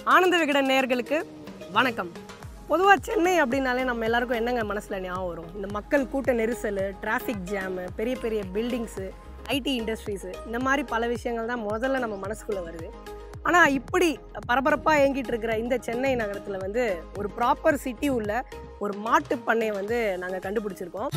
ஆனந்த விகடன் நேயர்களுக்கு வணக்கம் பொதுவாக சென்னை அப்படின்னாலே நம்ம எல்லாருக்கும் என்னங்க மனசில் ஞாபகம் வரும் இந்த மக்கள் கூட்ட நெரிசல் டிராஃபிக் ஜாமு பெரிய பெரிய பில்டிங்ஸு ஐடி இண்டஸ்ட்ரீஸு இந்த மாதிரி பல விஷயங்கள் தான் முதல்ல நம்ம மனசுக்குள்ளே வருது ஆனால் இப்படி பரபரப்பாக இயங்கிட்டு இருக்கிற இந்த சென்னை நகரத்தில் வந்து ஒரு ப்ராப்பர் சிட்டி உள்ள ஒரு மாட்டு பண்ணையை வந்து நாங்கள் கண்டுபிடிச்சிருக்கோம்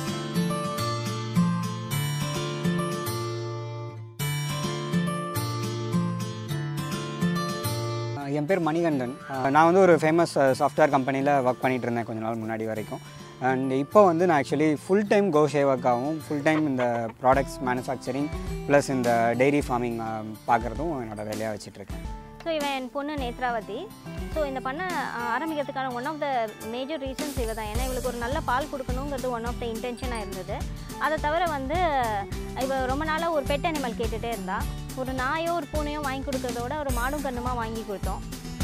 என் பேர் மணிகண்டன் அஹ் நான் வந்து ஒரு ஃபேமஸ் சாஃப்ட்வேர் கம்பெனியில் ஒர்க் பண்ணிட்டு இருந்தேன் கொஞ்ச நாள் முன்னாடி வரைக்கும் அண்ட் இப்போ வந்து நான் ஆக்சுவலி ஃபுல் டைம் கோ சேவக்காகவும் ஃபுல் டைம் இந்த ப்ராடக்ட்ஸ் மேனுஃபேக்சரிங் ப்ளஸ் இந்த டெய்ரி ஃபார்மிங் பார்க்குறதும் என்னோட வேலையாக வச்சிட்ருக்கேன் ஸோ இவன் என் பொண்ணு நேத்ராவதி ஸோ இந்த பண்ண ஆஹ், ஆரம்பிக்கிறதுக்கான one of the major reasons இவ தான் ஏன்னா இவளுக்கு ஒரு நல்ல பால் கொடுக்கணுங்கிறது ஒன் ஆஃப் த இன்டென்ஷனாக இருந்தது அதை தவிர வந்து இவ ரொம்ப நாளாக ஒரு பெட் அனிமல் கேட்டுகிட்டே இருந்தா ஒரு நாயோ ஒரு பூனையோ வாங்கி கொடுக்கறதோட ஒரு மாடும் கண்ணுமா வாங்கி கொடுத்தோம்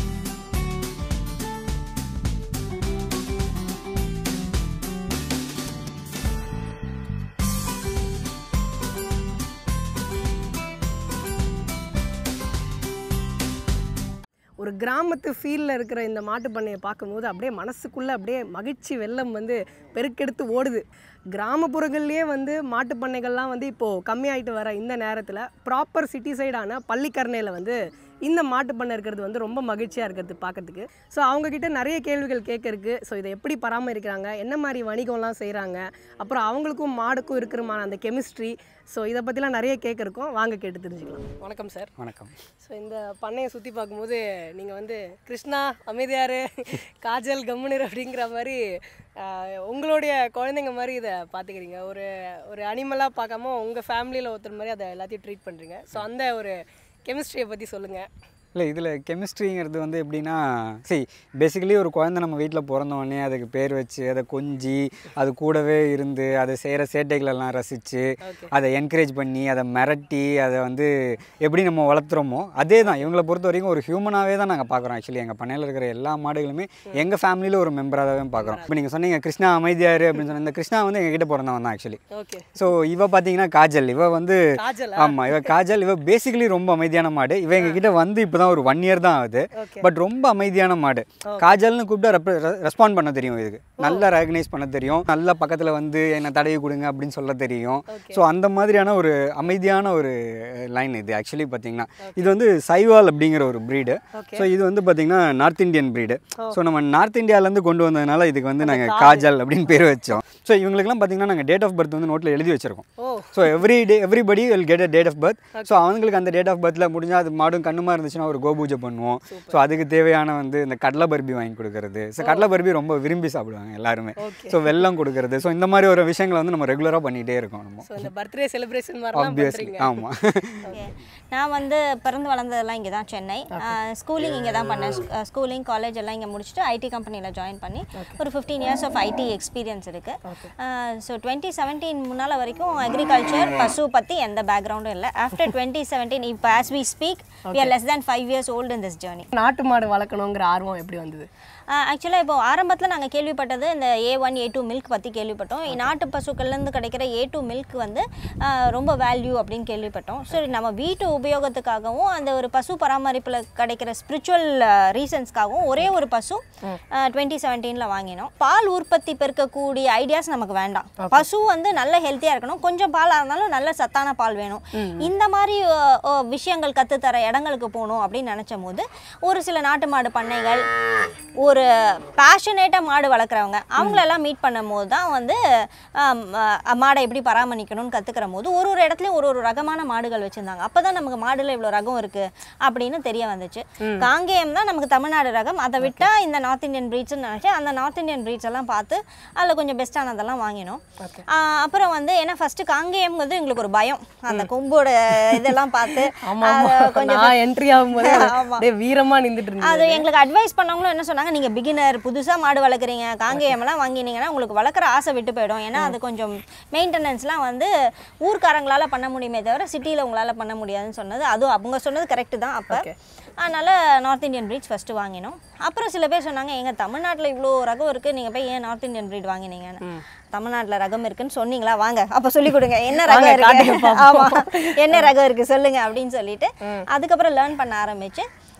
ஒரு கிராமத்து ஃபீலில் இருக்கிற இந்த மாட்டு பண்ணையை பார்க்கும்போது அப்படியே மனசுக்குள்ளே அப்படியே மகிழ்ச்சி வெள்ளம் வந்து பெருக்கெடுத்து ஓடுது கிராமப்புறங்கள்லேயே வந்து மாட்டு பண்ணைகள்லாம் வந்து இப்போது கம்மியாயிட்டு வர இந்த நேரத்தில் ப்ராப்பர் சிட்டி சைடான பள்ளிக்கரணையில் வந்து இந்த மாட்டு பண்ணை இருக்கிறது வந்து ரொம்ப மகிழ்ச்சியாக இருக்கிறது பார்க்கறதுக்கு ஸோ அவங்கக்கிட்ட நிறைய கேள்விகள் கேட்கறக்கு ஸோ இதை எப்படி பராமரிக்கிறாங்க என்ன மாதிரி வணிகம்லாம் செய்கிறாங்க அப்புறம் அவங்களுக்கும் மாடுக்கும் இருக்கிறமான அந்த கெமிஸ்ட்ரி ஸோ இதை பற்றிலாம் நிறைய கேட்கறக்கும் வாங்க கேட்டு தெரிஞ்சுக்கலாம் வணக்கம் சார் வணக்கம் ஸோ இந்த பண்ணையை சுற்றி பார்க்கும்போது நீங்கள் வந்து கிருஷ்ணா அமைதியாரு காஜல் கம்முனிர் அப்படிங்கிற மாதிரி ஆஹ், உங்களுடைய குழந்தைங்க மாதிரி இதை பார்த்துக்கிறீங்க ஒரு ஒரு அனிமலாக பார்க்காம உங்கள் ஃபேமிலியில் ஒருத்தர் மாதிரி அதை எல்லாத்தையும் ட்ரீட் பண்ணுறீங்க ஸோ அந்த ஒரு கெமிஸ்ட்ரியை பற்றி சொல்லுங்கள் இல்லை இதில் கெமிஸ்ட்ரிங்கிறது வந்து எப்படின்னா சரி பேசிக்கலி ஒரு குழந்தை நம்ம வீட்டில் பிறந்த உடனே அதுக்கு பேர் வச்சு அதை கொஞ்சி அது கூடவே இருந்து அதை செய்கிற சேட்டைகளெல்லாம் ரசித்து ஓகே அதை என்கரேஜ் பண்ணி அதை மிரட்டி அதை வந்து எப்படி நம்ம வளர்த்துறோமோ அதே தான் இவங்களை பொறுத்த வரைக்கும் ஒரு ஹியூமனாகவே தான் நாங்கள் பார்க்குறோம் ஆக்சுவலி எங்கள் பண்ணையில் இருக்கிற எல்லா மாடுகளுமே எங்கள் ஃபேமிலியில் ஒரு மெம்பராக தான் பார்க்குறோம் இப்போ நீங்கள் சொன்னீங்க கிருஷ்ணா அமைதியாரு அப்படின்னு சொன்ன இந்த கிருஷ்ணா வந்து எங்கள் கிட்ட பிறந்தவன் தான் ஆக்சுவலி ஓகே ஸோ இவ பார்த்தீங்கன்னா காஜல் இவ வந்து காஜலா ஆமாம் இவ காஜல் இவ பேசிக்கலி ரொம்ப அமைதியான மாடு இவ எங்ககிட்ட வந்து இப்போ தான் ஒரு ஒன் இயர் தான் ஆகுது ஓகே பட் ரொம்ப அமைதியான மாடு காஜல்னு கூப்பிட்டா ரெஸ்பாண்ட் பண்ண தெரியும் இதுக்கு நல்லா ரெகனைஸ் பண்ண தெரியும் நல்லா பக்கத்தில் வந்து என்ன தடவி கொடுங்க அப்படின்னு சொல்ல தெரியும் ஓகே ஸோ அந்த மாதிரியான ஒரு அமைதியான ஒரு லைன் இது ஆக்சுவலி பார்த்தீங்கன்னா இது வந்து சைவால் அப்படிங்கிற ஒரு ப்ரீடு ஓகே ஸோ இது வந்து பார்த்தீங்கன்னா நார்த் இந்தியன் ப்ரீடு ஓ. ஸோ நம்ம நார்த் இந்தியாவிலேருந்து கொண்டு வந்ததுனால இதுக்கு வந்து நாங்கள் காஜல் அப்படின்னு பேர் வச்சோம் ஸோ இவங்களுக்குலாம் பார்த்தீங்கன்னா நாங்கள் டேட் ஆஃப் பர்த் வந்து நோட்டில் எழுதி வச்சிருக்கோம் oh so every day everybody will get a date of birth so அவங்களுக்கு அந்த டேட் ஆஃப் பர்த்தில் முடிஞ்சால் அது மாடும் கண்ணுமா இருந்துச்சுன்னா ஒரு கோபூஜை பண்ணுவோம் ஸோ அதுக்கு தேவையான வந்து இந்த கடலை பர்பி வாங்கி கொடுக்கறது ஸோ கடலை பர்பி ரொம்ப விரும்பி சாப்பிடுவாங்க எல்லாருமே ஓகே ஸோ வெல்லம் கொடுக்கறது ஸோ இந்த மாதிரி ஒரு விஷயங்களை வந்து நம்ம ரெகுலராக பண்ணிகிட்டே இருக்கோம் நம்ம ஸோ இந்த பர்த்டே செலிப்ரேஷன் மாதிரிலாம் ஆப்வியஸ்லி பண்ணுறீங்க ஆமாம் Okay. நான் வந்து பிறந்து வளர்ந்ததெல்லாம் இங்கே தான் சென்னை ஸ்கூலிங் இங்கே தான் பண்ணேன் ஸ்கூலிங் காலேஜ் எல்லாம் இங்கே முடிச்சுட்டு ஐடி கம்பெனியில் ஜாயின் பண்ணி ஒரு fifteen years of IT experience இருக்குது ஸோ டுவெண்ட்டி செவன்டீன் முன்னால் வரைக்கும் அக்ரிகல்ச்சர் பசு பற்றி எந்த பேக்ரவுண்டும் இல்லை ஆஃப்டர் டுவெண்ட்டி செவன்டீன் இப்போ as we speak we are less than five years old in this journey நாட்டு மாடு வளர்க்கணுங்கிற ஆர்வம் எப்படி வந்தது ஆக்சுவலாக இப்போ ஆரம்பத்தில் நாங்கள் கேள்விப்பட்டது இந்த A one A two milk பற்றி கேள்விப்பட்டோம் நாட்டு பசுக்கள்லேருந்து கிடைக்கிற ஏ டூ மில்க் வந்து ஆஹ், ரொம்ப வேல்யூ அப்படின்னு கேள்விப்பட்டோம் சரி நம்ம வீட்டு உபயோகத்துக்காகவும் அந்த ஒரு பசு பராமரிப்பில் கிடைக்கிற ஸ்பிரிச்சுவல் ரீசன்ஸ்க்காகவும் ஒரே ஒரு பசு டுவெண்ட்டி செவன்டீனில் வாங்கினோம் பால் உற்பத்தி பெருக்கக்கூடிய ஐடியாஸ் நமக்கு வேண்டாம் பசு வந்து நல்ல ஹெல்த்தியாக இருக்கணும் கொஞ்சம் பாலாக இருந்தாலும் நல்ல சத்தான பால் வேணும் இந்த மாதிரி அஹ், அஹ், விஷயங்கள் கற்றுத்தர இடங்களுக்கு போகணும் அப்படின்னு நினச்ச போது ஒரு சில நாட்டு மாடு பண்ணைகள் ஒரு பேஷனேட்டாக மாடு வளர்க்குறவங்க அவங்களெல்லாம் மீட் பண்ணும் போது தான் வந்து ஆம், அஹ், மாடை எப்படி பராமரிக்கணும்னு கற்றுக்கிற போது ஒரு ஒரு இடத்துலையும் ஒரு ஒரு ரகமான மாடுகள் வச்சுருந்தாங்க அப்போ தான் நமக்கு மாடுல இவ்வளோ ரகம் இருக்குது அப்படின்னு தெரிய வந்துச்சு காங்கேயம் தான் நமக்கு தமிழ்நாடு ரகம் அதை விட்டால் இந்த நார்த் இந்தியன் ப்ரீட்ஸ்னு நினச்சேன் அந்த நார்த் இந்தியன் ப்ரீட்ஸ் எல்லாம் பார்த்து அதில் கொஞ்சம் பெஸ்ட்டானதெல்லாம் வாங்கினோம் ஓகே ஆஹ் அப்புறம் வந்து ஏன்னா ஃபர்ஸ்ட் காங்கேயம் வந்து எங்களுக்கு ஒரு பயம் அந்த கொம்போட இதெல்லாம் பார்த்து ஆமா அது ஆமா கொஞ்சம் நான் என்ட்ரி ஆகும்போது அது ஆமா. அப்படியே வீரமா நின்றுட்டு இருந்தது அது எங்களுக்கு அட்வைஸ் பண்ணவங்களும் என்ன சொன்னாங்க நீங்க பிகினர் புதுசா மாடு வளர்க்குறீங்க காங்கேயம்லாம் வாங்கினீங்கன்னா உங்களுக்கு வளர்க்குற ஆசை விட்டு போயிடும் ஏன்னா அது கொஞ்சம் மெயின்டெனன்ஸ்லாம் வந்து ஊர்க்காரங்களால பண்ண முடியுமே தவிர சிட்டியில் உங்களால பண்ண முடியாதுன்னு சொன்னது அதுவும் அவங்க சொன்னது கரெக்டு தான் அப்போ Okay. அதனால நார்த் இந்தியன் ப்ரீட்ஸ் ஃபர்ஸ்ட் வாங்கினோம் அப்புறம் சில பேர் சொன்னாங்க எங்க தமிழ்நாட்டுல இவ்வளோ ரகம் இருக்கு நீங்க போய் ஏன் நார்த் இந்தியன் ப்ரீட் வாங்கினீங்கன்னு தமிழ்நாட்டுல ரகம் இருக்குன்னு சொன்னீங்களா வாங்க அப்ப சொல்லி கொடுங்க என்ன ரகம் காட்டுங்க இருக்கு ஆமா என்ன ரகம் இருக்கு சொல்லுங்க அப்படின்னு சொல்லிட்டு அதுக்கப்புறம் லேர்ன் பண்ண ஆரம்பிச்சு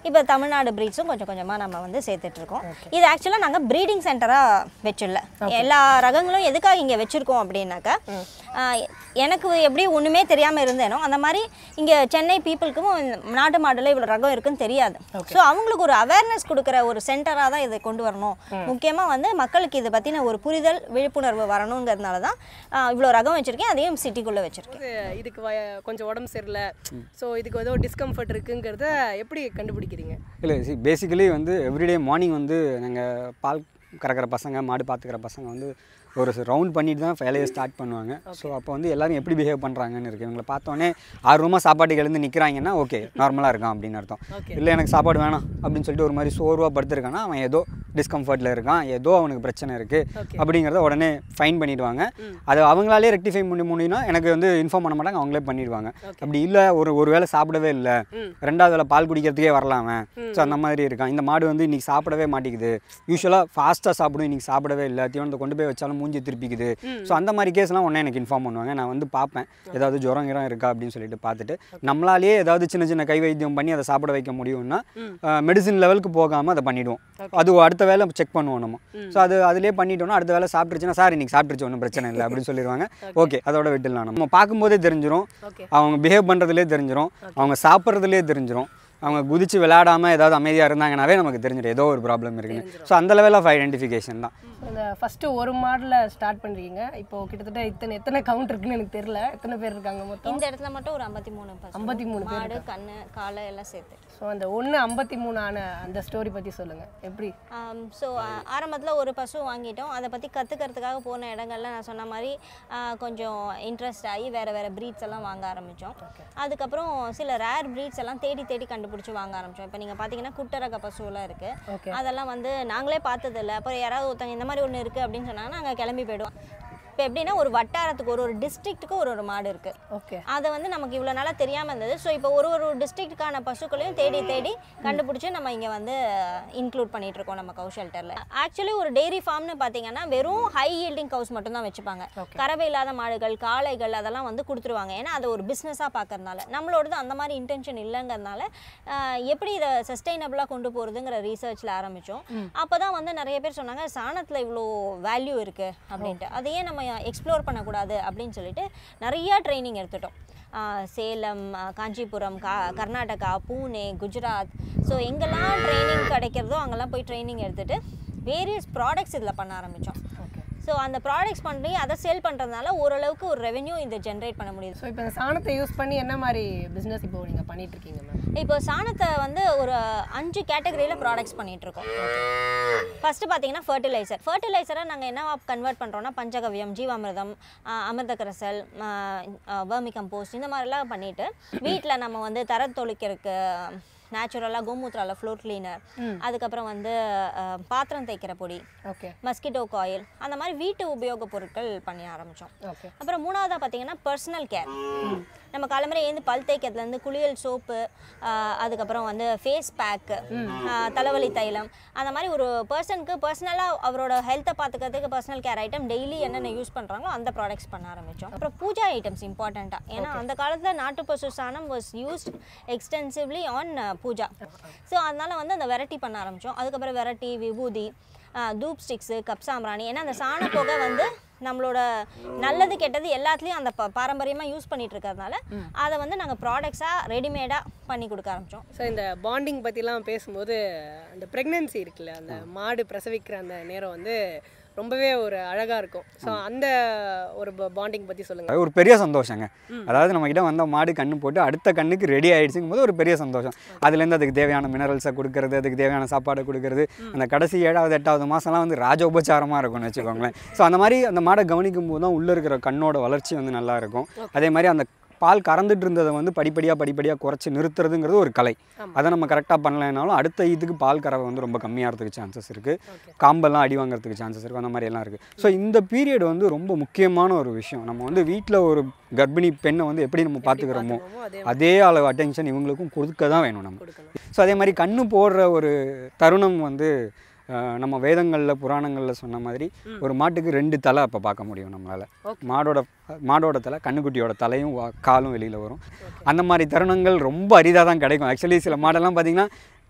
இப்போ தமிழ்நாடு ப்ரீட்ஸும் கொஞ்சம் கொஞ்சமாக நம்ம வந்து சேர்த்துட்ருக்கோம் இது ஆக்சுவலாக நாங்கள் ப்ரீடிங் சென்டராக வச்சிடல எல்லா ரகங்களும் எதுக்காக இங்கே வச்சுருக்கோம் அப்படின்னாக்கா ஆஹ், எனக்கு எப்படி ஒன்றுமே தெரியாமல் இருந்தேனோ அந்த மாதிரி இங்கே சென்னை பீப்புளுக்கும் நாட்டு மாடுல இவ்வளோ ரகம் இருக்குன்னு தெரியாது ஸோ அவங்களுக்கு ஒரு அவேர்னஸ் கொடுக்குற ஒரு சென்டராக தான் இதை கொண்டு வரணும் முக்கியமாக வந்து மக்களுக்கு இதை பற்றின ஒரு புரிதல் விழிப்புணர்வு வரணுங்கிறதுனால தான் ஆஹ், இவ்வளோ ரகம் வச்சுருக்கேன் அதையும் சிட்டிக்குள்ளே வச்சுருக்கேன் இது இதுக்கு வய- கொஞ்சம் உடம்பு சரியில்லை ஸோ இதுக்கு ஏதோ டிஸ்கம்ஃபர்ட் இருக்குங்கிறத எப்படி கண்டுபிடிக்கிறீங்க இல்லை சி பேசிக்கலி வந்து எவ்ரிடே மார்னிங் வந்து நாங்கள் பால் கறக்கிற பசங்க மாடு பார்த்துக்கிற பசங்க வந்து ஒரு ரவுண்ட் பண்ணிட்டு தான் வேலையை ஸ்டார்ட் பண்ணுவாங்க ஸோ அப்போ வந்து எல்லாரும் எப்படி பிஹேவ் பண்ணுறாங்கன்னு இருக்குது இவங்களை பார்த்தோன்னே ஆர்வமாக சாப்பாட்டுக்கு எழுந்து நிற்கிறாங்கன்னா ஓகே நார்மலாக இருக்கான் அப்படின்னு அர்த்தம் Okay. இல்லை எனக்கு சாப்பாடு வேணாம் அப்படின்னு சொல்லிட்டு ஒரு மாதிரி சோர்வாக படுத்திருக்கான்னா அவன் ஏதோ டிஸ்கம்ஃபர்ட்டில் இருக்கான் ஏதோ அவனுக்கு பிரச்சனை இருக்குது Okay. அப்படிங்கிறத உடனே ஃபைன் பண்ணிடுவாங்க அது அவங்களாலே ரெக்டிஃபை பண்ணி முடியும்னா எனக்கு வந்து இன்ஃபார்ம் பண்ண மாட்டாங்க அவங்களே பண்ணிடுவாங்க அப்படி இல்லை ஒரு ஒரு வேளை சாப்பிடவே இல்லை ரெண்டாவது வேளை பால் குடிக்கிறதுக்கே வரலாம் அவன் ஸோ அந்த மாதிரி இருக்கான் இந்த மாடு வந்து இன்னைக்கு சாப்பிடவே மாட்டேங்குது யூஸ்வலாக ஃபாஸ்ட்டாக சாப்பிடும் இன்னைக்கு சாப்பிடவே இல்லை தீவனத்தை கொண்டு போய் வச்சாலும் மூஞ்சி திருப்பிக்குது ஸோ அந்த மாதிரி கேஸ்லாம் உடனே எனக்கு இன்ஃபார்ம் பண்ணுவாங்க நான் வந்து பார்ப்பேன் ஏதாவது ஜுரம் கிரம் இருக்கா அப்படின்னு சொல்லிட்டு பார்த்துட்டு நம்மளாலேயே ஏதாவது சின்ன சின்ன கை வைத்தியம் பண்ணி அதை சாப்பிட வைக்க முடியும்னா மெடிசின் லெவலுக்கு போகாமல் அதை பண்ணிடுவோம் அது அடுத்த வேலை செக் பண்ணுவோம் நம்ம ஸோ அது அதிலே பண்ணிட்டோம்னா அடுத்த வேலை சாப்பிட்டுருச்சுன்னா சார் இன்னைக்கு சாப்பிட்டுருச்சு ஒன்றும் பிரச்சனை இல்லை அப்படின்னு சொல்லிடுவாங்க ஓகே அதோட விட்டுலாம் நம்ம பார்க்கும்போதே தெரிஞ்சிரும் ஓகே அவங்க பிஹேவ் பண்ணுறதுலே தெரிஞ்சிரும் அவங்க சாப்பிட்றதுலே தெரிஞ்சிரும் அவங்க குதிச்சு விளையாடாமல் ஏதாவது அமைதியாக இருந்தாங்கனாவே நமக்கு தெரிஞ்சிடும் ஏதோ ஒரு ப்ராப்ளம் இருக்குன்னு ஸோ அந்த லெவல் ஆஃப் ஐடென்டிஃபிகேஷன் தான் இந்த ஃபஸ்ட்டு ஒரு மாடலில் ஸ்டார்ட் பண்ணுறீங்க இப்போ கிட்டத்தட்ட இத்தனை எத்தனை கவுண்ட் இருக்குன்னு எனக்கு தெரியல எத்தனை பேர் இருக்காங்க மொத்தம் இந்த இடத்துல மட்டும் ஒரு ஐம்பத்தி மூணு ஐம்பத்தி மூணு பேர் மாடு கண்ணு காலை எல்லாம் சேர்த்து ஸோ அந்த ஒன்று ஐம்பத்தி மூணு ஆன அந்த ஸ்டோரி பற்றி சொல்லுங்கள் எப்படி ஸோ ஆரம்பத்தில் ஒரு பசு வாங்கிட்டோம் அதை பற்றி கற்றுக்கிறதுக்காக போன இடங்கள்ல நான் சொன்ன மாதிரி ஆ, கொஞ்சம் இன்ட்ரெஸ்ட் ஆகி வேறு வேறு ப்ரீட்ஸ் எல்லாம் வாங்க ஆரம்பித்தோம் அதுக்கப்புறம் சில ரேர் ப்ரீட்ஸ் எல்லாம் தேடி தேடி கண்டுபிடிச்சி வாங்க ஆரம்பித்தோம் இப்போ நீங்கள் பார்த்தீங்கன்னா குட்டரக பசுவெல்லாம் இருக்குது ஓகே அதெல்லாம் வந்து நாங்களே பார்த்ததில்ல அப்புறம் யாராவது ஒருத்தவங்க இந்த மாதிரி ஒன்று இருக்குது அப்படின்னு சொன்னாங்கன்னா நாங்கள் கிளம்பி போயிடுவோம் இப்போ எப்படின்னா ஒரு வட்டாரத்துக்கு ஒரு ஒரு டிஸ்ட்ரிக்ட்டுக்கு ஒரு ஒரு மாடு இருக்குது ஓகே அதை வந்து நமக்கு இவ்வளோ நாளாக தெரியாமல் இருந்தது ஸோ இப்போ ஒரு ஒரு டிஸ்ட்ரிக்ட்டுக்கான பசுக்களையும் தேடி தேடி கண்டுபிடிச்சி நம்ம இங்கே வந்து இன்க்ளூட் பண்ணிட்டு இருக்கோம் நம்ம கவு ஷெல்டரில் ஆக்சுவலி ஒரு டெய்ரி ஃபார்ம்னு பார்த்தீங்கன்னா வெறும் ஹை yielding கவுஸ் மட்டும் தான் வச்சுப்பாங்க கறவை இல்லாத மாடுகள் காளைகள் அதெல்லாம் வந்து கொடுத்துருவாங்க ஏன்னா அதை ஒரு பிஸ்னஸாக பார்க்கறதுனால நம்மளோடது அந்த மாதிரி இன்டென்ஷன் இல்லைங்கிறதுனால ஆஹ், எப்படி இதை சஸ்டைனபிளாக கொண்டு போகிறதுங்கிற ரீசர்ச்சில் ஆரம்பித்தோம் அப்போ தான் வந்து நிறைய பேர் சொன்னாங்க சாணத்தில் இவ்வளோ வேல்யூ இருக்குது அப்படின்ட்டு அதையே நம்ம எக்ஸ்ப்ளோர் பண்ணக்கூடாது அப்படின்னு சொல்லிட்டு நிறையா ட்ரைனிங் எடுத்துட்டோம் ஆஹ் சேலம் ஆஹ் காஞ்சிபுரம் கா கர்நாடகா பூனே குஜராத் ஸோ எங்கெல்லாம் ட்ரைனிங் கிடைக்கிறதோ அங்கெல்லாம் போய் ட்ரைனிங் எடுத்துகிட்டு வேரியஸ் ப்ராடக்ட்ஸ் இதில் பண்ண ஆரம்பித்தோம் ஓகே ஸோ அந்த ப்ராடக்ட்ஸ் பண்ணி அதை சேல் பண்ணுறதுனால ஓரளவுக்கு ஒரு ரெவென்யூ இதை ஜென்ரேட் பண்ண முடியுது ஸோ இப்போ இந்த சாணத்தை யூஸ் பண்ணி என்ன மாதிரி பிஸ்னஸ் இப்போ நீங்கள் பண்ணிட்டு இருக்கீங்க மேம் இப்போ சாணத்தை வந்து ஒரு அஞ்சு கேட்டகரியில் ப்ராடக்ட்ஸ் பண்ணிகிட்ருக்கோம் ஃபஸ்ட்டு பார்த்தீங்கன்னா ஃபர்டிலைசர் ஃபர்டிலைசரை நாங்கள் என்னவா கன்வெர்ட் பண்ணுறோம்னா பஞ்சகவ்யம் ஜீவாமிர்தம் ஆஹ் அமிர்தகரசல் வேர்மி கம்போஸ்ட் இந்த மாதிரிலாம் பண்ணிவிட்டு வீட்டில் நம்ம வந்து தர தொளிக்கிறதுக்கு நேச்சுரலாக கோமூத்ரால ஃப்ளோர் கிளீனர் அதுக்கப்புறம் வந்து ஆஹ் பாத்திரம் தேய்க்கிற பொடி ஓகே மஸ்கிட்டோ காயில் அந்த மாதிரி வீட்டு உபயோகப் பொருட்கள் பண்ணி ஆரம்பித்தோம் ஓகே அப்புறம் மூணாவதாக பார்த்தீங்கன்னா பர்சனல் கேர் நம்ம காலம்பரை ஏந்து பல் தேய்க்கிறதுலேருந்து குளியல் சோப்பு அதுக்கப்புறம் வந்து ஃபேஸ் பேக்கு தலைவலி தைலம் அந்த மாதிரி ஒரு பர்சனுக்கு பர்சனலாக அவரோட ஹெல்த்தை பார்த்துக்கிறதுக்கு பர்சனல் கேர் ஐட்டம் டெய்லி என்னென்ன யூஸ் பண்ணுறாங்களோ அந்த ப்ராடக்ட்ஸ் பண்ண ஆரம்பித்தோம் அப்புறம் பூஜா ஐட்டம்ஸ் இம்பார்ட்டண்ட்டாக ஏன்னா அந்த காலத்தில் நாட்டு பசு சாணம் was used extensively on puja so அதனால் வந்து அந்த வெரைட்டி பண்ண ஆரம்பித்தோம் அதுக்கப்புறம் வெரைட்டி விபூதி தூப் ஸ்டிக்ஸு கப் சாம்பிராணி ஏன்னா அந்த சாண புகை வந்து நம்மளோட நல்லது கெட்டது எல்லாத்துலேயும் அந்த ப பாரம்பரியமாக யூஸ் பண்ணிட்டு இருக்கிறதுனால அதை வந்து நாங்கள் ப்ராடக்ட்ஸாக ரெடிமேடாக பண்ணி கொடுக்க ஆரம்பித்தோம் ஸோ இந்த பாண்டிங் பற்றிலாம் பேசும்போது அந்த ப்ரெக்னென்சி இருக்குல்ல அந்த மாடு பிரசவிக்கிற அந்த நேரம் வந்து ரொம்பவே ஒரு அழகாக இருக்கும் ஸோ அந்த ஒரு பாண்டிங் பற்றி சொல்லுங்கள் அது ஒரு பெரிய சந்தோஷங்க அதாவது நம்ம கிட்ட வந்த மாடு கண்ணு போட்டு அடுத்த கண்ணுக்கு ரெடி ஆயிடுச்சுங்கும் போது ஒரு பெரிய சந்தோஷம் அதுலேருந்து அதுக்கு தேவையான மினரல்ஸை கொடுக்கறது அதுக்கு தேவையான சாப்பாடை கொடுக்கறது அந்த கடைசி ஏழாவது எட்டாவது மாதம்லாம் வந்து ராஜ உபச்சாரமாக இருக்கும்னு வச்சுக்கோங்களேன் ஸோ அந்த மாதிரி அந்த மாடை கவனிக்கும் போது தான் உள்ளே இருக்கிற கண்ணோட வளர்ச்சி வந்து நல்லா இருக்கும் அதே மாதிரி அந்த பால் கறந்துட்டு இருந்ததை வந்து படிப்படியாக படிப்படியாக குறைச்சி நிறுத்துறதுங்கிறது ஒரு கலை அதை நம்ம கரெக்டாக பண்ணலைனாலும் அடுத்த இதுக்கு பால் கறவை வந்து ரொம்ப கம்மியாகிறதுக்கு சான்சஸ் இருக்குது காம்பெல்லாம் அடி வாங்குறதுக்கு சான்சஸ் இருக்கும் அந்த மாதிரி எல்லாம் இருக்குது ஸோ இந்த பீரியட் வந்து ரொம்ப முக்கியமான ஒரு விஷயம் நம்ம வந்து வீட்டில் ஒரு கர்ப்பிணி பெண்ணை வந்து எப்படி நம்ம பார்த்துக்கிறோமோ அதே அதே அளவு அட்டென்ஷன் இவங்களுக்கும் கொடுக்க தான் வேணும் நம்ம ஸோ அதே மாதிரி கண்ணு போடுற ஒரு தருணம் வந்து அஹ், நம்ம வேதங்களில் புராணங்களில் சொன்ன மாதிரி ஒரு மாட்டுக்கு ரெண்டு தலை அப்போ பார்க்க முடியும் நம்மளால் மாடோட மாடோட தலை கண்ணுக்குட்டியோட தலையும் வா- காலும் வெளியில் வரும் அந்த மாதிரி தருணங்கள் ரொம்ப அரிதாக தான் கிடைக்கும் ஆக்சுவலி சில மாடெல்லாம் பார்த்தீங்கன்னா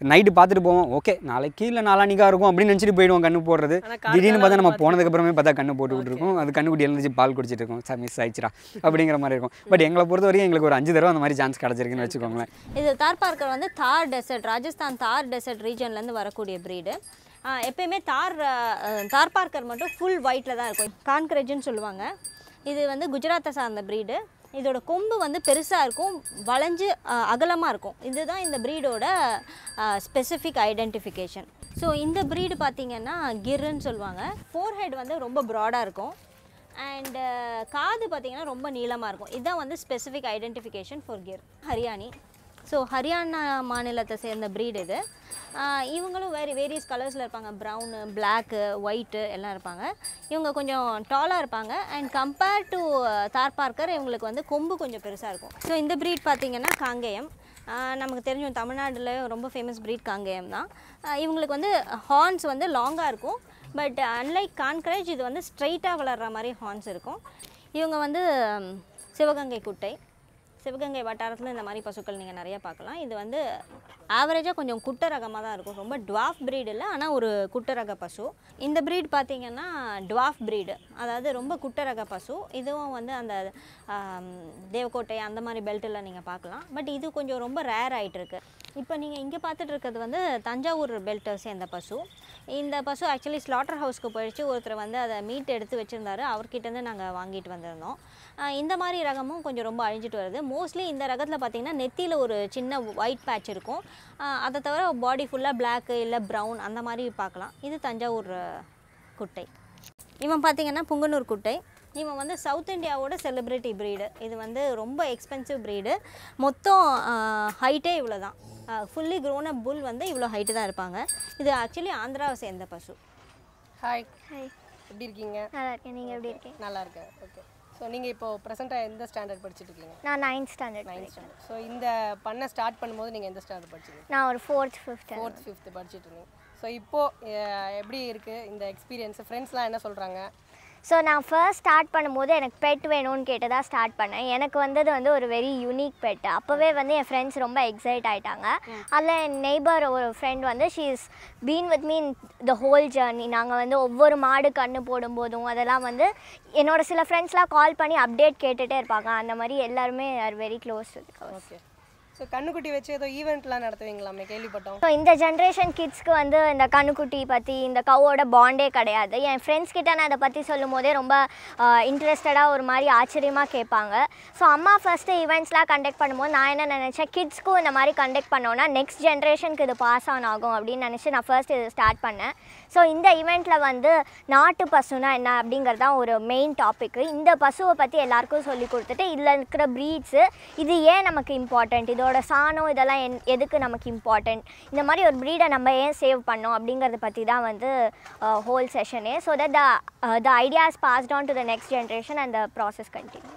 நைட்டு பார்த்துட்டு போவோம் ஓகே நாளைக்கு இல்லை நாளானிக்கா இருக்கும் அப்படின்னு நினச்சிட்டு போயிடுவோம் கண்ணு போடுறது ஆனா காலையில திடீர்னு பார்த்தா நம்ம பார்த்து- போனதுக்கப்புறமே பார்த்தா கண்ணு போட்டுக்கிட்டு இருக்கோம் அது கண்ணுக்குட்டி எழுந்துச்சு பால் குடிச்சிட்டு இருக்கோம் சார் மிஸ் ஆயிடுச்சுடா அப்படிங்கிற மாதிரி இருக்கும் பட் எங்களை பொறுத்த வரைக்கும் எங்களுக்கு ஒரு அஞ்சு தடவை அந்த மாதிரி சான்ஸ் கிடச்சிருக்குன்னு வச்சுக்கோங்களேன் இது தார் பார்க்கர் வந்து தார் டெசர்ட் ராஜஸ்தான் தார் டெசர்ட் ரீஜன்லேருந்து வரக்கூடிய ப்ரீடு எப்பயுமே தார் அஹ், தார் பார்க்கர் மட்டும் ஃபுல் ஒயிட்டில் தான் இருக்கும் கான்கிரேஜ்னு சொல்லுவாங்க இது வந்து குஜராத்தை சார்ந்த ப்ரீடு இதோட கொம்பு வந்து பெருசாக இருக்கும் வளைஞ்சு அகலமாக இருக்கும் இதுதான் இந்த ப்ரீடோட ஸ்பெசிஃபிக் ஐடென்டிஃபிகேஷன் ஸோ இந்த ப்ரீடு பார்த்தீங்கன்னா கிர்ன்னு சொல்லுவாங்க ஃபோர்ஹெட் வந்து ரொம்ப ப்ராடாக இருக்கும் அண்டு காது பார்த்தீங்கன்னா ரொம்ப நீளமாக இருக்கும் இதுதான் வந்து specific identification for Gir Hariana so Haryana மாநிலத்தை சேர்ந்த breed இது ஆஹ் இவங்களும் வேறு வேரியஸ் கலர்ஸில் இருப்பாங்க ப்ரௌனு பிளாக்கு ஒயிட்டு எல்லாம் இருப்பாங்க இவங்க கொஞ்சம் டாலாக இருப்பாங்க and compared to Tharparkar இவங்களுக்கு வந்து கொம்பு கொஞ்சம் பெருசாக இருக்கும் ஸோ இந்த breed பார்த்தீங்கன்னா காங்கேயம் ஆஹ் நமக்கு தெரிஞ்ச தமிழ்நாட்டில் ரொம்ப ஃபேமஸ் breed காங்கேயம் தான் ஆஹ் இவங்களுக்கு வந்து ஹார்ன்ஸ் வந்து லாங்காக இருக்கும் பட் அன்லைக் கான்க்ரேஜ் இது வந்து ஸ்ட்ரைட்டாக வளர்கிற மாதிரி ஹார்ன்ஸ் இருக்கும் இவங்க வந்து ம், சிவகங்கை குட்டை சிவகங்கை வட்டாரத்தில் இந்த மாதிரி பசுக்கள் நீங்கள் நிறைய பார்க்கலாம் இது வந்து ஆவரேஜாக கொஞ்சம் குட்ட ரகமாக தான் இருக்கும் ரொம்ப டுவாஃப் breed இல்லை ஆனால் ஒரு குட்ட ரக பசு இந்த breed பார்த்தீங்கன்னா டுவாஃப் breed அதாவது ரொம்ப குட்ட ரக பசு இதுவும் வந்து அந்த ஆம், தேவக்கோட்டை அந்த மாதிரி பெல்ட்டில் நீங்கள் பார்க்கலாம் பட் இது கொஞ்சம் ரொம்ப ரேர் ஆயிட்டு இருக்கு இப்போ நீங்கள் இங்கே பார்த்துட்டு இருக்கிறது வந்து தஞ்சாவூர் பெல்ட்டை சேர்ந்த பசு இந்த பசு ஆக்சுவலி ஸ்லாட்டர் ஹவுஸ்க்கு போயிடுச்சு ஒருத்தர் வந்து அதை மீட் எடுத்து வச்சுருந்தாரு அவர்கிட்டேருந்து நாங்கள் வாங்கிட்டு வந்திருந்தோம் ஆஹ் இந்த மாதிரி ரகமும் கொஞ்சம் ரொம்ப அழிஞ்சிட்டு வருது மோஸ்ட்லி இந்த ரகத்தில் பார்த்தீங்கன்னா நெத்தியில் ஒரு சின்ன ஒயிட் பேட்ச் இருக்கும் ஆஹ் அதை தவிர பாடி ஃபுல்லாக பிளாக்கு இல்லை ப்ரௌன் அந்த மாதிரி பார்க்கலாம் இது தஞ்சாவூர் அஹ், குட்டை இவன் பார்த்தீங்கன்னா புங்கனூர் குட்டை இவன் வந்து சவுத் இந்தியாவோட செலிப்ரிட்டி breed இது வந்து ரொம்ப எக்ஸ்பென்சிவ் breed மொத்தம் ஹைட்டே இவ்வளோ தான் ஃபுல்லி grown up புல் வந்து இவ்வளோ ஹைட்டு தான் இருப்பாங்க இது ஆக்சுவலி ஆந்திராவை சேர்ந்த பசு ஹாய் ஹாய் எப்படி இருக்கீங்க நல்லா இருக்கேன் நீங்கள் எப்படி இருக்கீங்க நல்லா இருக்கேன் ஓகே ஸோ நீங்கள் இப்போ ப்ரெசென்ட்டாக எந்த ஸ்டாண்டர்ட் படிச்சுட்டு இருக்கீங்க நான் ninth standard ninth standard so இந்த பண்ண ஸ்டார்ட் பண்ணும்போது நீங்கள் எந்த ஸ்டாண்டர்ட் படிச்சீங்க நான் ஒரு ஃபோர்த் ஃபிஃப்த் ஃபோர்த் ஃபிஃப்த் படிச்சுட்டு இருந்தீங்க ஸோ இப்போது எப்படி இருக்குது இந்த எக்ஸ்பீரியன்ஸ் ஃப்ரெண்ட்ஸ்லாம் என்ன சொல்கிறாங்க ஸோ நான் ஃபர்ஸ்ட் ஸ்டார்ட் பண்ணும்போது எனக்கு பெட் வேணும்னு கேட்டு தான் ஸ்டார்ட் பண்ணேன் எனக்கு வந்தது வந்து ஒரு வெரி யூனிக் பெட் அப்போவே வந்து என் ஃப்ரெண்ட்ஸ் ரொம்ப எக்ஸைட் ஆயிட்டாங்க அதில் என் நெய்பர் ஒரு ஃப்ரெண்ட் வந்து she is been with me the whole journey நாங்கள் வந்து ஒவ்வொரு மாடு கண்ணு போடும்போதும் அதெல்லாம் வந்து என்னோட சில ஃப்ரெண்ட்ஸ்லாம் கால் பண்ணி அப்டேட் கேட்டுகிட்டே இருப்பாங்க அந்த மாதிரி எல்லாருமே are very close to okay so கண்ணுக்குட்டி வச்சு ஏதோ ஈவெண்ட்லாம் நடத்துவீங்களாமே கேள்விப்பட்டோம் ஸோ இந்த ஜென்ரேஷன் கிட்ஸ்க்கு வந்து இந்த கண்ணுக்குட்டி பற்றி இந்த கவோட பாண்டே கிடையாது என் ஃப்ரெண்ட்ஸ் கிட்ட நான் அதை பற்றி சொல்லும் போதே ரொம்ப இன்ட்ரெஸ்டடாக ஒரு மாதிரி ஆச்சரியமாக கேட்பாங்க ஸோ அம்மா ஃபஸ்ட்டு ஈவெண்ட்ஸ்லாம் கண்டக்ட் பண்ணும்போது நான் என்ன நினச்சேன் கிட்ஸ்க்கும் இந்த மாதிரி கண்டக்ட் பண்ணோன்னா நெக்ஸ்ட் ஜென்ரேஷனுக்கு இது பாஸ் ஆன் ஆகும் அப்படின்னு நினச்சி நான் ஃபர்ஸ்ட் இது ஸ்டார்ட் பண்ணேன் ஸோ இந்த ஈவெண்ட்டில் வந்து நாட்டு பசுனா என்ன அப்படிங்கிறது தான் ஒரு மெயின் டாப்பிக்கு இந்த பசுவை பற்றி எல்லாருக்கும் சொல்லி கொடுத்துட்டு இதில் இருக்கிற ப்ரீட்ஸு இது ஏன் நமக்கு இம்பார்ட்டண்ட் இதோட சாணம் இதெல்லாம் என் எதுக்கு நமக்கு இம்பார்ட்டண்ட் இந்த மாதிரி ஒரு ப்ரீடை நம்ம ஏன் சேவ் பண்ணோம் அப்படிங்கிறத பற்றி தான் வந்து ஹோல் செஷனே so that the the ideas passed on to the next generation and the process continue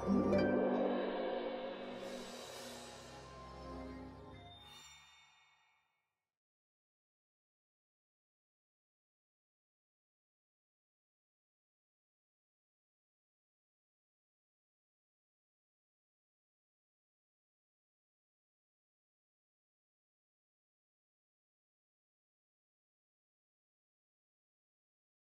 thank you